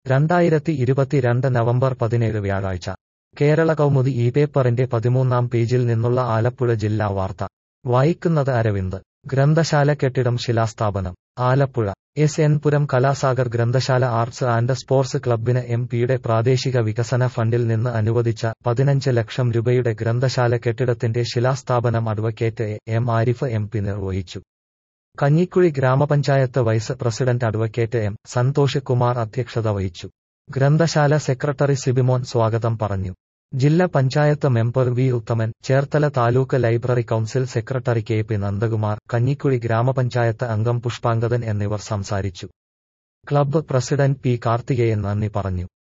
രണ്ടായിരത്തി ഇരുപത്തിരണ്ട് നവംബർ പതിനേഴ് വ്യാഴാഴ്ച കേരള കൗമുദി ഈ പേപ്പറിന്റെ പതിമൂന്നാം പേജിൽ നിന്നുള്ള ആലപ്പുഴ ജില്ലാ വാർത്ത വായിക്കുന്നത് അരവിന്ദ് ഗ്രന്ഥശാല കെട്ടിടം ശിലാസ്ഥാപനം ആലപ്പുഴ എസ് എൻ പുരം കലാസാഗർ ഗ്രന്ഥശാല ആർട്സ് ആൻഡ് സ്പോർട്സ് ക്ലബിന് എം പിയുടെ പ്രാദേശിക വികസന ഫണ്ടിൽ നിന്ന് അനുവദിച്ച പതിനഞ്ച് ലക്ഷം രൂപയുടെ ഗ്രന്ഥശാല കെട്ടിടത്തിന്റെ ശിലാസ്ഥാപനം advocate A M Arif M P നിർവഹിച്ചു കഞ്ഞിക്കുഴി ഗ്രാമപഞ്ചായത്ത് vice president advocate M Santhosh Kumar അധ്യക്ഷത വഹിച്ചു ഗ്രന്ഥശാല സെക്രട്ടറി സിബിമോൻ സ്വാഗതം പറഞ്ഞു ജില്ലാ panchayat member V Uthaman Cherthala taluk library council secretary K P Nandakumar Kanjikuzhi ഗ്രാമപഞ്ചായത്ത് അംഗം പുഷ്പാങ്കദൻ എന്നിവർ സംസാരിച്ചു ക്ലബ്ബ് പ്രസിഡന്റ് പി കാർത്തികേയൻ നന്ദി പറഞ്ഞു